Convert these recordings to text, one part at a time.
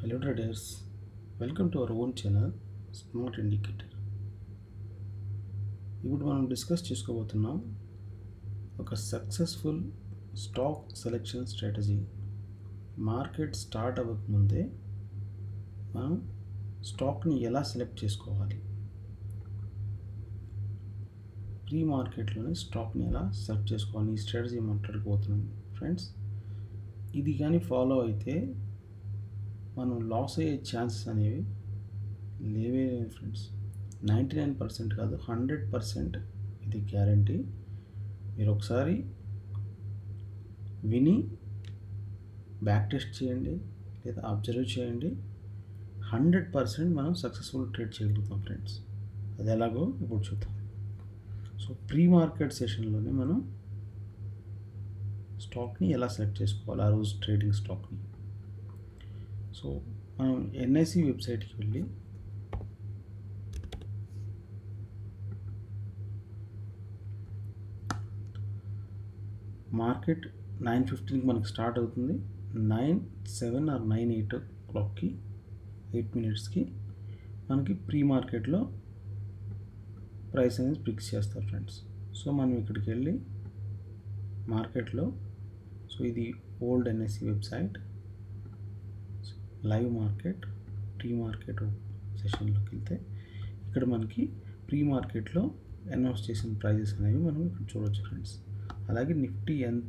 Hello traders, welcome to our own channel Smart Indicator. ఇప్పుడు మనం discuss చేసుకోబోతున్నాం ఒక successful stock selection strategy market start అవ్వకముందే మనం స్టాక్ని ఎలా సెలెక్ట్ చేసుకోవాలి ప్రీ మార్కెట్లోనే స్టాక్ని ఎలా సెలెక్ట్ చేసుకోవాలి ఈ స్ట్రాటజీ మాట్లాడుకోబోతున్నాం ఫ్రెండ్స్ ఇది కానీ ఫాలో అయితే మనం లాస్ అయ్యే ఛాన్సెస్ అనేవి లేవే లేవు ఫ్రెండ్స్ నైంటీ నైన్ పర్సెంట్ కాదు హండ్రెడ్ పర్సెంట్ ఇది గ్యారంటీ మీరు ఒకసారి విని బ్యాక్ టెస్ట్ చేయండి లేదా అబ్జర్వ్ చేయండి హండ్రెడ్ పర్సెంట్ మనం సక్సెస్ఫుల్ ట్రేడ్ చేయగలుగుతాం ఫ్రెండ్స్ అది ఎలాగో ఇప్పుడు చూద్దాం సో ప్రీ మార్కెట్ సెషన్లోనే మనం స్టాక్ని ఎలా సెలెక్ట్ చేసుకోవాలి ఆ రోజు ట్రేడింగ్ స్టాక్ని సో మనం ఎన్ఐసి వెబ్సైట్కి వెళ్ళి మార్కెట్ నైన్ ఫిఫ్టీన్కి మనకి స్టార్ట్ అవుతుంది nine seven or nine eight క్లాక్కి ఎయిట్ మినిట్స్కి మనకి ప్రీ మార్కెట్లో ప్రైస్ అనేది ఫిక్స్ చేస్తారు ఫ్రెండ్స్ సో మనం ఇక్కడికి వెళ్ళి మార్కెట్లో సో ఇది old NSC website live market pre market సెషన్లోకి వెళ్తే ఇక్కడ మనకి ప్రీ మార్కెట్లో అనౌన్స్ చేసిన ప్రైజెస్ అనేవి మనం ఇక్కడ చూడవచ్చు ఫ్రెండ్స్ అలాగే నిఫ్టీ ఎంత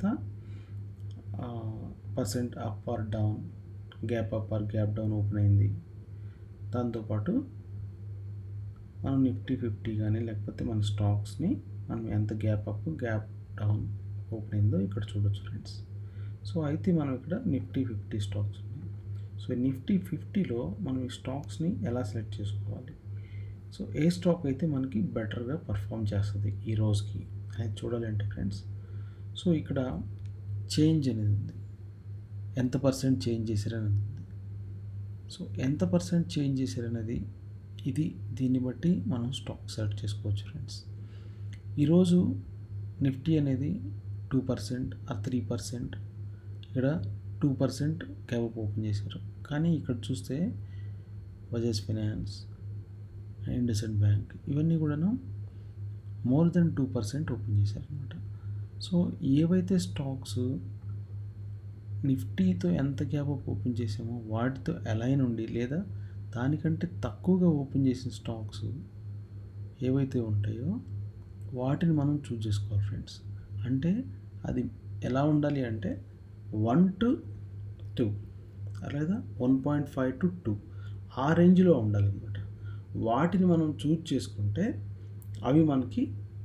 percent up or down gap up or gap down open అయింది దాంతోపాటు మనం నిఫ్టీ ఫిఫ్టీ కానీ లేకపోతే మన స్టాక్స్ని మనం ఎంత gap up gap down open అయిందో ఇక్కడ చూడొచ్చు ఫ్రెండ్స్ సో అయితే మనం ఇక్కడ నిఫ్టీ ఫిఫ్టీ స్టాక్స్ ఉన్నాయి సో నిఫ్టీ ఫిఫ్టీలో మనం ఈ స్టాక్స్ని ఎలా సెలెక్ట్ చేసుకోవాలి సో ఏ స్టాక్ అయితే మనకి బెటర్గా పర్ఫామ్ చేస్తుంది ఈ రోజుకి అనేది చూడాలంటే ఫ్రెండ్స్ సో ఇక్కడ చేంజ్ అనేది ఉంది ఎంత పర్సెంట్ చేంజ్ చేశారనేది ఉంది సో ఎంత పర్సెంట్ చేంజ్ చేశారనేది ఇది దీన్ని బట్టి మనం స్టాక్ సెలెక్ట్ చేసుకోవచ్చు ఫ్రెండ్స్ ఈరోజు నిఫ్టీ అనేది టూ పర్సెంట్ ఆ త్రీ పర్సెంట్ ఇక్కడ టూ పర్సెంట్ క్యాబ్ ఓపెన్ చేశారు కానీ ఇక్కడ చూస్తే బజాజ్ ఫైనాన్స్ ఇండస్ఇండ్ బ్యాంక్ ఇవన్నీ కూడాను more than two percent open చేశారు అనమాట సో ఏవైతే స్టాక్స్ నిఫ్టీతో ఎంత గ్యాప్ ఓపెన్ చేసామో వాటితో అలైన్ ఉండి లేదా దానికంటే తక్కువగా ఓపెన్ చేసిన స్టాక్స్ ఏవైతే ఉంటాయో వాటిని మనం చూజ్ చేసుకోవాలి ఫ్రెండ్స్ అంటే అది ఎలా ఉండాలి అంటే వన్ టు టూ లేదా one point five to two ఆ రేంజ్లో ఉండాలన్నమాట వాటిని మనం చూజ్ చేసుకుంటే అవి మనకి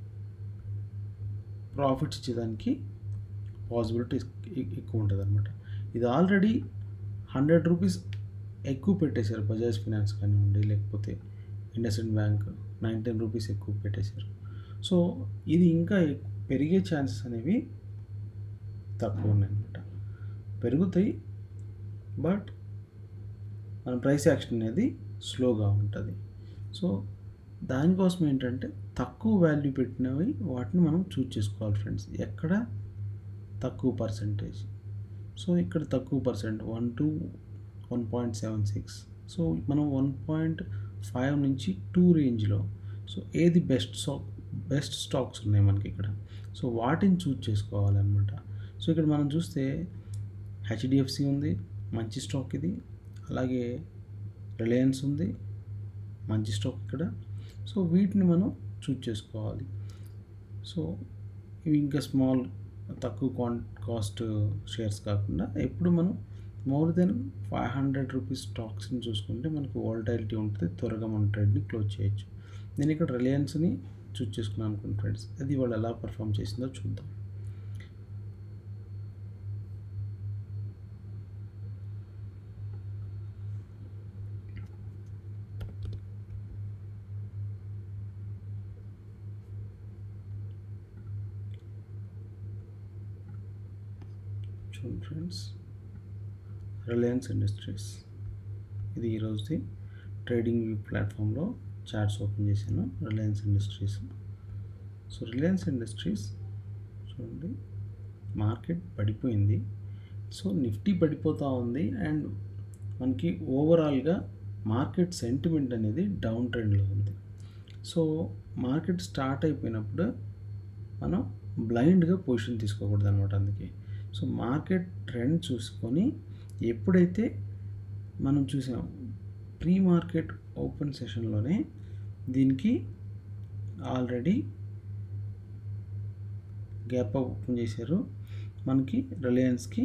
ప్రాఫిట్స్ ఇచ్చేదానికి పాసిబిలిటీ ఎక్కువ ఉంటుంది అనమాట ఇది ఆల్రెడీ హండ్రెడ్ రూపీస్ ఎక్కువ పెట్టేశారు బజాజ్ ఫినాన్స్ కానివ్వండి లేకపోతే ఇండస్ఇండ్ బ్యాంక్ నైన్టీన్ రూపీస్ ఎక్కువ పెట్టేశారు సో ఇది ఇంకా పెరిగే ఛాన్సెస్ అనేవి తక్కువ ఉన్నాయన్నమాట పెరుగుతాయి బట్ మన ప్రైస్ యాక్షన్ అనేది స్లోగా ఉంటుంది సో దానికోసం ఏంటంటే తక్కువ వాల్యూ పెట్టినవి వాటిని మనం చూజ్ చేసుకోవాలి ఫ్రెండ్స్ ఎక్కడ తక్కువ పర్సంటేజ్ సో ఇక్కడ తక్కువ percent one to one point seven six so మనం వన్ పాయింట్ ఫైవ్ నుంచి టూ రేంజ్లో సో ఏది బెస్ట్ స్టాక్ బెస్ట్ స్టాక్స్ ఉన్నాయి మనకి ఇక్కడ సో వాటిని చూజ్ చేసుకోవాలన్నమాట సో ఇక్కడ మనం చూస్తే హెచ్డిఎఫ్సి ఉంది మంచి స్టాక్ ఇది అలాగే రిలయన్స్ ఉంది మంచి స్టాక్ ఇక్కడ సో వీటిని మనం చూజ్ చేసుకోవాలి సో ఇవి ఇంకా స్మాల్ తక్కువ కాన్ కాస్ట్ షేర్స్ కాకుండా ఎప్పుడు మనం more than five hundred rupees స్టాక్స్ని చూసుకుంటే మనకు వాలటాలిటీ ఉంటుంది త్వరగా మన ట్రేడ్ని క్లోజ్ చేయొచ్చు నేను ఇక్కడ రిలయన్స్ని చూజ్ చేసుకున్నాను అనుకున్నాను ఫ్రెండ్స్ అది వాళ్ళు ఎలా పర్ఫామ్ చేసిందో చూద్దాం చూడండి ఫ్రెండ్స్ రిలయన్స్ ఇండస్ట్రీస్ ఇది ఈరోజుది ట్రేడింగ్ వ్యూ ప్లాట్ఫామ్లో చార్ట్స్ ఓపెన్ చేశాను Reliance Industries so Reliance Industries చూడండి మార్కెట్ పడిపోయింది సో నిఫ్టీ పడిపోతూ ఉంది అండ్ మనకి ఓవరాల్గా మార్కెట్ సెంటిమెంట్ అనేది డౌన్ ట్రెండ్లో ఉంది సో మార్కెట్ స్టార్ట్ అయిపోయినప్పుడు మనం బ్లైండ్గా పొజిషన్ తీసుకోకూడదు అనమాట అందుకే సో మార్కెట్ ట్రెండ్ చూసుకొని ఎప్పుడైతే మనం చూసాం ప్రీ మార్కెట్ ఓపెన్ సెషన్లోనే దీనికి ఆల్రెడీ గ్యాప్ ఓపెన్ చేశారు మనకి రిలయన్స్కి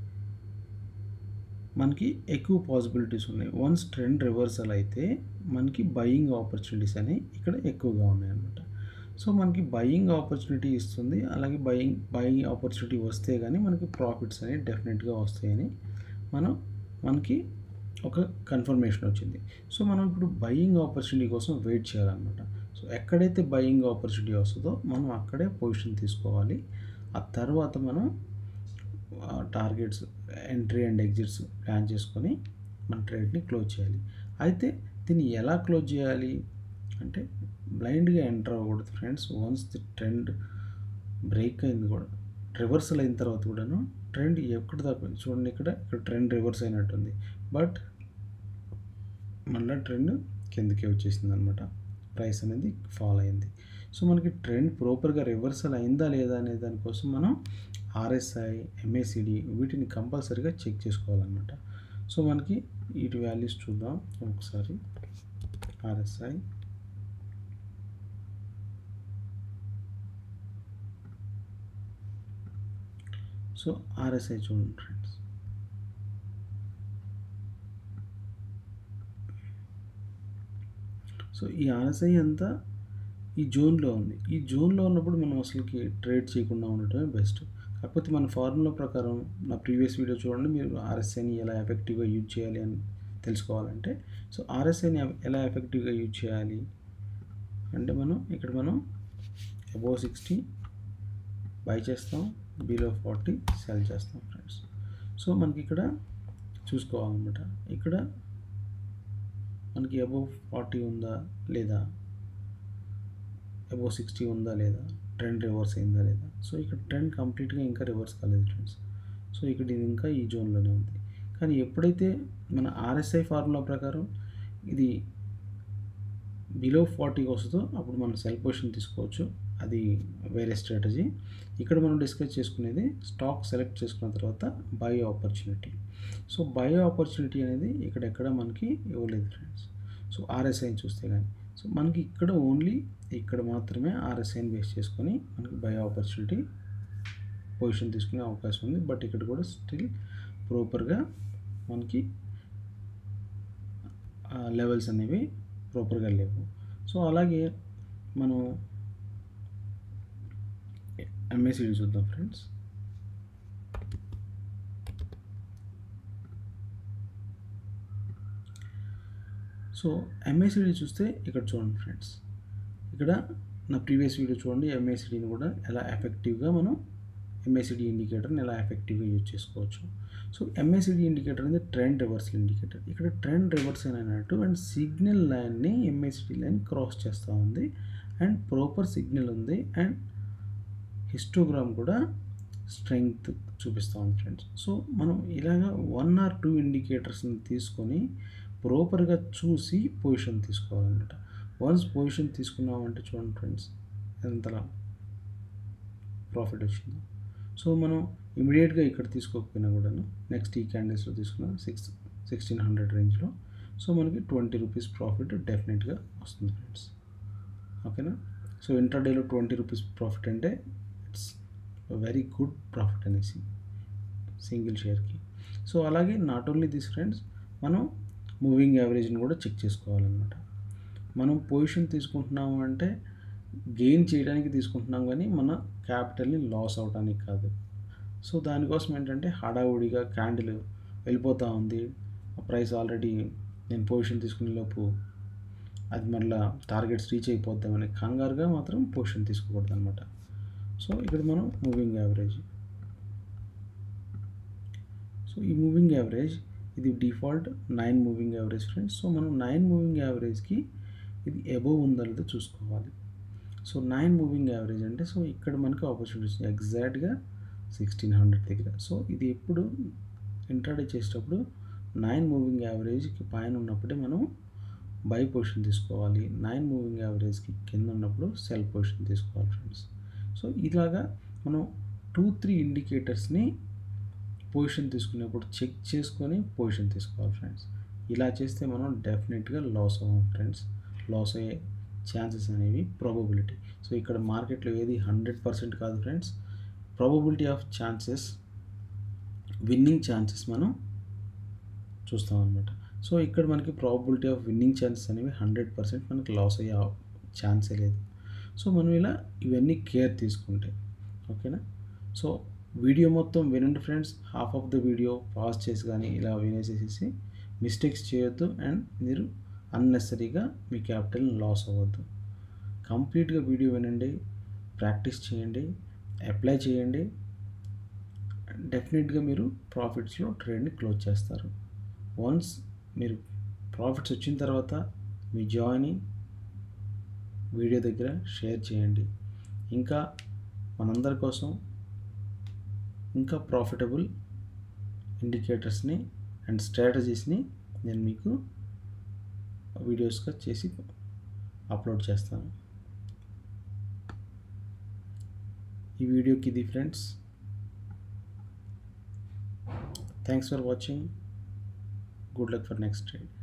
మనకి ఎక్కువ పాసిబిలిటీస్ ఉన్నాయి వన్స్ ట్రెండ్ రివర్సల్ అయితే మనకి బయింగ్ ఆపర్చునిటీస్ అనేవి ఇక్కడ ఎక్కువగా ఉన్నాయి అన్నమాట సో మనకి బయింగ్ ఆపర్చునిటీ ఇస్తుంది అలాగే బయింగ్ బయింగ్ ఆపర్చునిటీ వస్తే కానీ మనకి ప్రాఫిట్స్ అనేవి డెఫినెట్గా వస్తాయని మనం మనకి ఒక కన్ఫర్మేషన్ వచ్చింది సో మనం ఇప్పుడు బయింగ్ ఆపర్చునిటీ కోసం వెయిట్ చేయాలన్నమాట సో ఎక్కడైతే బయింగ్ ఆపర్చునిటీ వస్తుందో మనం అక్కడే పొజిషన్ తీసుకోవాలి ఆ తర్వాత మనం targets entry and exits plan చేసుకొని మన ట్రేడ్ని క్లోజ్ చేయాలి అయితే దీన్ని ఎలా క్లోజ్ చేయాలి అంటే బ్లైండ్గా ఎంటర్ అవ్వకూడదు friends once the trend break అయింది కూడా రివర్సల్ అయిన తర్వాత కూడాను ట్రెండ్ ఎక్కడ దాకా చూడండి ఇక్కడ ఇక్కడ ట్రెండ్ రివర్స్ అయినట్టుంది బట్ మళ్ళీ ట్రెండ్ కిందకే వచ్చేసింది అనమాట ప్రైస్ అనేది ఫాల్ అయింది సో మనకి ట్రెండ్ ప్రాపర్గా రివర్సల్ అయిందా లేదా అనే దానికోసం మనం ఆర్ఎస్ఐ ఎంఏసిడి వీటిని కంపల్సరీగా చెక్ చేసుకోవాలన్నమాట సో మనకి వీటి వాల్యూస్ చూద్దాం ఒకసారి ఆర్ఎస్ఐ సో ఆర్ఎస్ఐ చూడండి ఫ్రెండ్స్ సో ఈ ఆర్ఎస్ఐ అంతా ఈ జోన్లో ఉంది ఈ జోన్లో ఉన్నప్పుడు మనం అసలుకి ట్రేడ్ చేయకుండా ఉండటమే బెస్ట్ కాకపోతే మన ఫార్ములా ప్రకారం నా ప్రీవియస్ వీడియో చూడండి మీరు ఆర్ఎస్ఐని ఎలా ఎఫెక్టివ్గా యూజ్ చేయాలి అని తెలుసుకోవాలంటే సో ఆర్ఎస్ఐని ఎలా ఎఫెక్టివ్గా యూజ్ చేయాలి అంటే మనం ఇక్కడ మనం అబోవ్ సిక్స్టీ బై చేస్తాం బిలో ఫార్టీ సెల్ చేస్తాం ఫ్రెండ్స్ సో మనకి ఇక్కడ చూసుకోవాలన్నమాట ఇక్కడ మనకి అబోవ్ ఫార్టీ ఉందా లేదా అబోవ్ సిక్స్టీ ఉందా లేదా ట్రెండ్ రివర్స్ అయిందా లేదా సో ఇక్కడ ట్రెండ్ కంప్లీట్గా ఇంకా రివర్స్ కాలేదు ఫ్రెండ్స్ సో ఇక్కడ ఇది ఇంకా ఈ జోన్లోనే ఉంది కానీ ఎప్పుడైతే మన ఆర్ఎస్ఐ ఫార్ములా ప్రకారం ఇది బిలో ఫార్టీకి వస్తుందో అప్పుడు మనం సెల్ పొజిషన్ తీసుకోవచ్చు అది వేరే స్ట్రాటజీ ఇక్కడ మనం డిస్కస్ చేసుకునేది స్టాక్ సెలెక్ట్ చేసుకున్న తర్వాత buy opportunity so buy opportunity అనేది ఇక్కడ ఎక్కడ మనకి ఇవ్వలేదు ఫ్రెండ్స్ సో ఆర్ఎస్ఐని చూస్తే కానీ సో మనకి ఇక్కడ ఓన్లీ ఇక్కడ మాత్రమే ఆర్ఎస్ఐని బేస్ చేసుకొని మనకి బై ఆపర్చునిటీ పొజిషన్ తీసుకునే అవకాశం ఉంది బట్ ఇక్కడ కూడా స్టిల్ ప్రాపర్గా మనకి లెవెల్స్ అనేవి ప్రాపర్గా లేవు సో అలాగే మనం ఎంఏసిడి చూద్దాం ఫ్రెండ్స్ సో ఎంఏసిడి చూస్తే ఇక్కడ చూడండి ఫ్రెండ్స్ ఇక్కడ నా ప్రీవియస్ వీడియో చూడండి ఎంఏసిడిని కూడా ఎలా ఎఫెక్టివ్గా మనం ఎంఏసిడి ఇండికేటర్ని ఎలా ఎఫెక్టివ్గా యూజ్ చేసుకోవచ్చు సో ఎంఏసిడి ఇండికేటర్ అనేది ట్రెండ్ రివర్సల్ ఇండికేటర్ ఇక్కడ ట్రెండ్ రివర్స్ అయినట్టు అండ్ సిగ్నల్ లైన్ని ఎంఏసిడి లైన్ క్రాస్ చేస్తూ ఉంది అండ్ ప్రాపర్ సిగ్నల్ ఉంది అండ్ హిస్టోగ్రామ్ కూడా స్ట్రెంగ్త్ చూపిస్తూ ఉంది ఫ్రెండ్స్ సో మనం ఇలాగ వన్ ఆర్ టూ ఇండికేటర్స్ని తీసుకొని ప్రాపర్గా చూసి పొజిషన్ తీసుకోవాలన్నమాట వన్స్ పొజిషన్ తీసుకున్నామంటే చూడండి ఫ్రెండ్స్ ఎంతలా ప్రాఫిట్ వచ్చిందో సో మనం ఇమీడియట్గా ఇక్కడ తీసుకోకపోయినా కూడాను నెక్స్ట్ ఈ క్యాండిల్స్లో తీసుకున్న సిక్స్ సిక్స్టీన్ హండ్రెడ్ రేంజ్లో సో మనకి ట్వంటీ రూపీస్ ప్రాఫిట్ డెఫినెట్గా వస్తుంది ఫ్రెండ్స్ ఓకేనా సో ఇంటర్డేలో ట్వంటీ రూపీస్ ప్రాఫిట్ అంటే ఇట్స్ వెరీ గుడ్ ప్రాఫిట్ అనేసి సింగిల్ షేర్కి సో అలాగే నాట్ ఓన్లీ దిస్ ఫ్రెండ్స్ మనం మూవింగ్ యావరేజ్ని కూడా చెక్ చేసుకోవాలన్నమాట మనం పొజిషన్ తీసుకుంటున్నాము అంటే గెయిన్ చేయడానికి తీసుకుంటున్నాం కానీ మన క్యాపిటల్ని లాస్ అవడానికి కాదు సో దానికోసం ఏంటంటే హడావుడిగా క్యాండిల్ వెళ్ళిపోతూ ఉంది ఆ ప్రైస్ ఆల్రెడీ నేను పొజిషన్ తీసుకునే లోపు అది మళ్ళీ టార్గెట్స్ రీచ్ అయిపోద్దామని కంగారుగా మాత్రం పొజిషన్ తీసుకోకూడదు అనమాట సో ఇక్కడ మనం మూవింగ్ యావరేజ్ సో ఈ మూవింగ్ యావరేజ్ ఇది default nine moving average friends so మనం నైన్ మూవింగ్ యావరేజ్కి ఇది అబోవ్ ఉందా లేదో చూసుకోవాలి సో నైన్ మూవింగ్ యావరేజ్ అంటే సో ఇక్కడ మనకి ఆపర్చునిటీస్ ఎగ్జాక్ట్గా సిక్స్టీన్ హండ్రెడ్ దగ్గర సో ఇది ఎప్పుడు ఇంట్రాడే చేసేటప్పుడు నైన్ మూవింగ్ యావరేజ్కి పైన ఉన్నప్పుడే మనం బై పొజిషన్ తీసుకోవాలి నైన్ మూవింగ్ యావరేజ్కి కింద ఉన్నప్పుడు సెల్ పొజిషన్ తీసుకోవాలి ఫ్రెండ్స్ సో ఇలాగా మనం టూ త్రీ ఇండికేటర్స్ని పొజిషన్ తీసుకునేప్పుడు చెక్ చేసుకొని పొజిషన్ తీసుకోవాలి ఫ్రెండ్స్ ఇలా చేస్తే మనం డెఫినెట్గా లాస్ అవ్వం ఫ్రెండ్స్ లాస్ అయ్యే ఛాన్సెస్ అనేవి ప్రాబబిలిటీ సో ఇక్కడ మార్కెట్లో ఏది హండ్రెడ్ పర్సెంట్ కాదు friends probability of chances winning chances మనం చూస్తాం అనమాట సో ఇక్కడ మనకి ప్రాబిలిటీ ఆఫ్ విన్నింగ్ ఛాన్సెస్ అనేవి హండ్రెడ్ పర్సెంట్ మనకి లాస్ అయ్యే ఛాన్సే లేదు సో మనం ఇలా ఇవన్నీ కేర్ తీసుకుంటే ఓకేనా సో వీడియో మొత్తం వినండి friends half of the video pause చేసి కానీ ఇలా వినేసేసి మిస్టేక్స్ చేయొద్దు అండ్ మీరు అన్నెసరీగా మీ క్యాపిటల్ని లాస్ అవ్వద్దు కంప్లీట్గా వీడియో వినండి ప్రాక్టీస్ చేయండి అప్లై చేయండి డెఫినెట్గా మీరు ప్రాఫిట్స్లో ట్రేడ్ని క్లోజ్ చేస్తారు వన్స్ మీరు ప్రాఫిట్స్ వచ్చిన తర్వాత మీ జాయిని వీడియో దగ్గర షేర్ చేయండి ఇంకా మనందరి కోసం ఇంకా ప్రాఫిటబుల్ ఇండికేటర్స్ని అండ్ స్ట్రాటజీస్ని నేను మీకు వీడియోస్గా చేసి అప్లోడ్ చేస్తాను ఈ వీడియోకి ఇది friends thanks for watching good luck for next trade